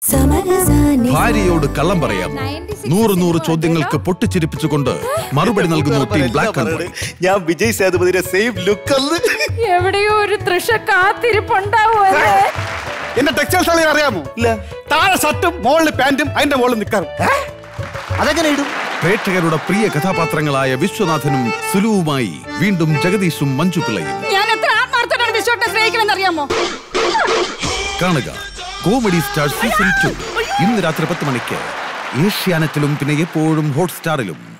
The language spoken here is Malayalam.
ഭാര്യയോട് കള്ളം പറയാം നൂറ് നൂറ് ചോദ്യങ്ങൾക്ക് പൊട്ടിച്ചിരിപ്പിച്ചുകൊണ്ട് മറുപടി നൽകുന്നു ടീം ബ്ലാക്ക് ആൻഡ് വൈറ്റ് ഞാൻ വിജയ് സേതുപതിയുടെ സെയിം ലുക്ക് അന്ന് എവിടെയോ ഒരു തൃഷ കാത്തിരിപ്പുണ്ടാവോ എന്റെ ടെക്സ്റ്റൈൽസ് ആളെ അറിയാമോ ഇല്ല താഴെ ഷർട്ടും മുകളിൽ പാന്റും അതിന്റെ മുകളിൽ നിൽക്കാറും അതെങ്ങനെ ഇടും പ്രേക്ഷകരുടെ പ്രിയ കഥാപാത്രങ്ങളായ വിശ്വനാഥനും സുലുവുമായി വീണ്ടും ജഗദീഷും മഞ്ജു പിള്ളയും ഞാൻ എത്ര ആത്മാർത്ഥമാണ് വിശ്വട്ടെ സ്നേഹിക്കണമെന്ന് അറിയാമോ കാണുക കോമഡി സ്റ്റാർ സീസൺ ടു ഇന്ന് രാത്രി പത്ത് മണിക്ക് ഏഷ്യാനെറ്റിലും പിന്നെ എപ്പോഴും ഹോട്ട്സ്റ്റാറിലും